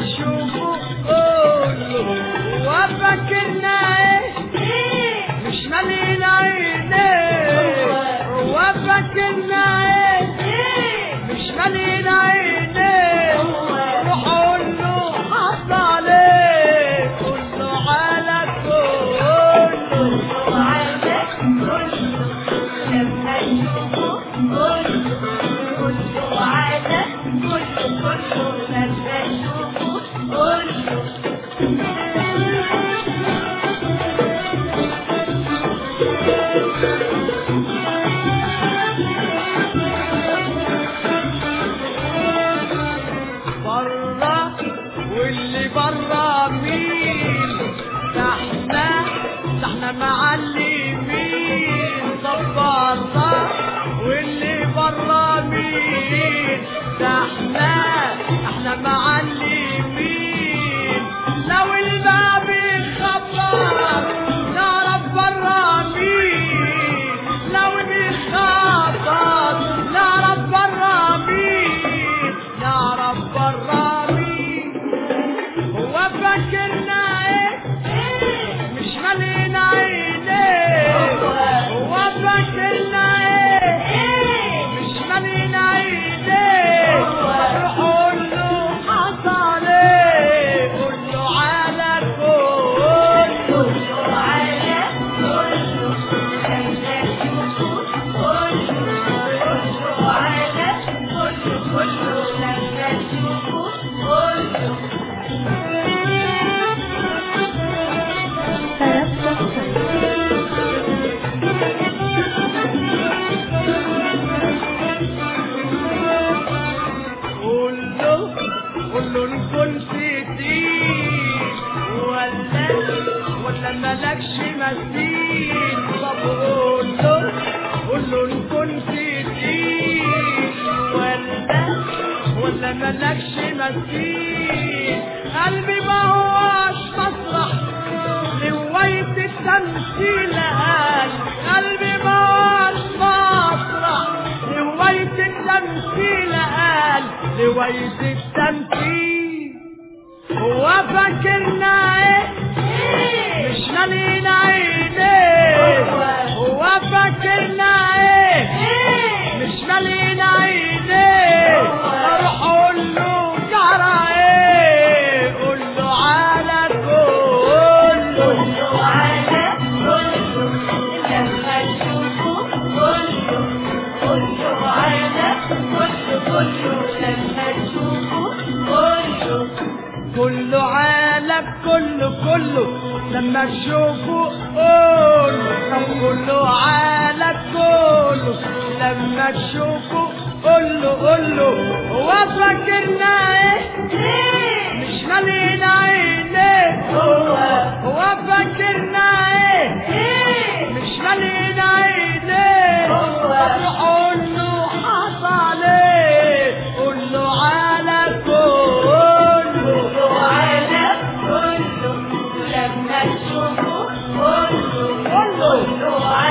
تشوفه قوله هو فاكرنا ايه مش مالين عينيه هو فاكرنا ايه مش مالين عينيه روح قول له حط عليه قول له على كله برا واللي برا مين ده احنا ده احنا معلمين طب برا واللي برا مين ده احنا احنا معلمين لو الباب يخبر نعرف برا مين لو بيخبر نعرف برا مين نعرف برا مين هو فاكرنا ايه مش مالين عينيه هو فاكرنا ايه مش مالين عينيه روح قول له حصل ايه قول له على كله قول له قول له ان كنت دين ولا ولا مالكش مثيل طب قول له قول له ان كنت دين ولا ولا مالكش مثيل قلبي ما هوش مسرح لهواية التمثيل قال قلبي ما هوش مسرح لهواية التمثيل قال لهواية التمثيل هو فاكرنا ايه مش مالين عينيه هو فاكرنا ايه مش مالين عينيه اروح اقول له جرى ايه قول له على كله كله عالم كله كله لما تشوفه قول طب كله عالم كله لما تشوفه قول له قول له هو فاكرنا ايه مش مالين عينيه هو هو فاكرنا ايه مش مالين عينيه روح قول له حصل ايه قول له على كله لما تشوفه قول له